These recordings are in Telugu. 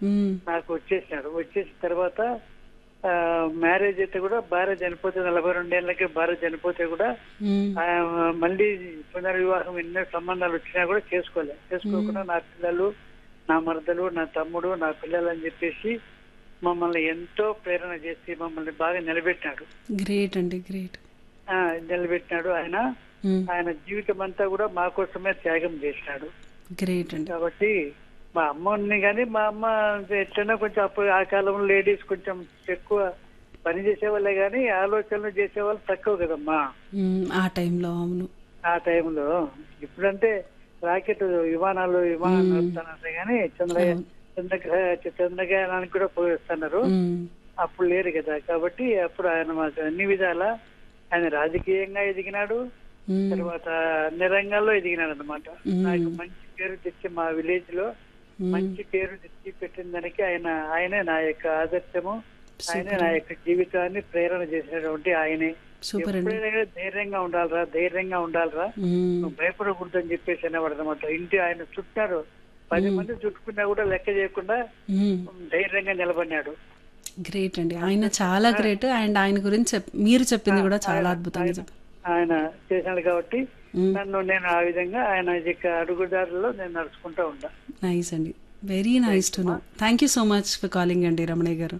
మ్మ్. నాకు వచ్చేసినాడు వచ్చేసిన తర్వాత ఆ, మ్యారేజ్ అయితే కూడా భార్య చనిపోతే నలభై రెండేళ్లకి భార్య చనిపోతే కూడా మ్మ్. ఆ, మళ్ళీ పునర్వివాహం ఎన్నో సంబంధాలు వచ్చినా కూడా చేసుకోలే చేసుకోకుండా నా పిల్లలు నా మరదలు నా తమ్ముడు నా పిల్లలు అని చెప్పేసి మమ్మల్ని ఎంతో ప్రేరణ చేసి మమ్మల్ని బాగా నిలబెట్టినాడు గ్రేట్ అండి గ్రేట్ ఆ, నిలబెట్టినాడు ఆయన మ్మ్. ఆయన జీవితం అంతా కూడా మా కోసమే త్యాగం చేసినాడు గ్రేట్ అండి కాబట్టి మా అమ్మని కానీ మా అమ్మ ఎట్లన్నా కొంచెం అప్పుడు ఆ కాలంలో లేడీస్ కొంచెం ఎక్కువ పని చేసేవాళ్ళే కానీ ఆలోచనలు చేసేవాళ్ళు తక్కువ కదమ్మా మ్మ్. ఆ టైంలో అవును ఆ టైంలో ఇప్పుడంటే రాకెట్ విమానాలు విమానాలు నడుపుతున్నారు కానీ చంద్రయాన్ చంద్రగ్రహ చంద్రయానానికి కూడా పోయిస్తున్నారు మ్మ్. అప్పుడు లేరు కదా కాబట్టి అప్పుడు ఆయన మాకు అన్ని విధాల ఆయన రాజకీయంగా ఎదిగినాడు మ్మ్. తర్వాత అన్ని రంగాల్లో ఎదిగినాడు అనమాట నాకు మంచి పేరు తెచ్చి మా విలేజ్ లో మంచి పేరు తెచ్చి పెట్టిన దానికి ఆయన ఆయనే నా యొక్క ఆదర్శము ఆయనే నా యొక్క జీవితాన్ని ప్రేరణ చేసినటువంటి ఆయనే సూపర్ అండి ఎప్పుడైనా కూడా ధైర్యంగా ఉండాలిరా ధైర్యంగా ఉండాలిరా మ్మ్. నువ్వు భయపడకూడదని చెప్పేసి అనేవాడు అనమాట ఇంటి ఆయన చుట్టారు పది మంది చుట్టుకున్నా కూడా లెక్క చేయకుండా మ్మ్. ధైర్యంగా నిలబడినాడు గ్రేట్ అండి ఆయన చాలా గ్రేట్ అండ్ ఆయన గురించి చెప్- మీరు చెప్పింది కూడా చాలా అద్భుతంగా చెప్పారు ఆయన చేసినాడు కాబట్టి నన్ను నేను ఆ విధంగా ఆయన యొక్క అడుగుదారుల్లో నేను నడుచుకుంటూ ఉంటా నైస్ అండి very nice to know thank you so much for calling అండి రమణయ్య గారు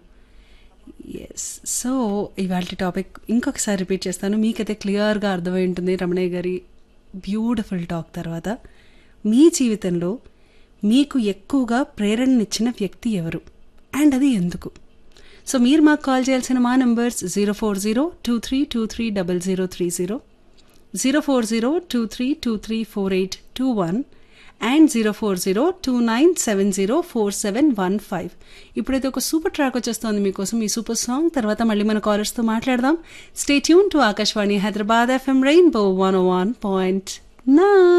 ఎస్ సో ఇవాళ టాపిక్ ఇంకొకసారి రిపీట్ చేస్తాను మీకైతే క్లియర్గా అర్థమై ఉంటుంది రమణయ్య గారి బ్యూటిఫుల్ టాక్ తర్వాత మీ జీవితంలో మీకు ఎక్కువగా ప్రేరణనిచ్చిన వ్యక్తి ఎవరు అండ్ అది ఎందుకు సో మీరు మాకు కాల్ చేయాల్సిన మా numbers zero four zero two three two three double zero three zero zero four zero two three two three four eight two one and zero four zero two nine seven zero four seven one five ఇప్పుడైతే ఒక సూపర్ ట్రాక్ వచ్చేస్తోంది మీకోసం ఈ సూపర్ సాంగ్ తర్వాత మళ్ళీ మన కాలర్స్తో మాట్లాడదాం stay tune to Akashvani Hyderabad FM rainbow one one point నా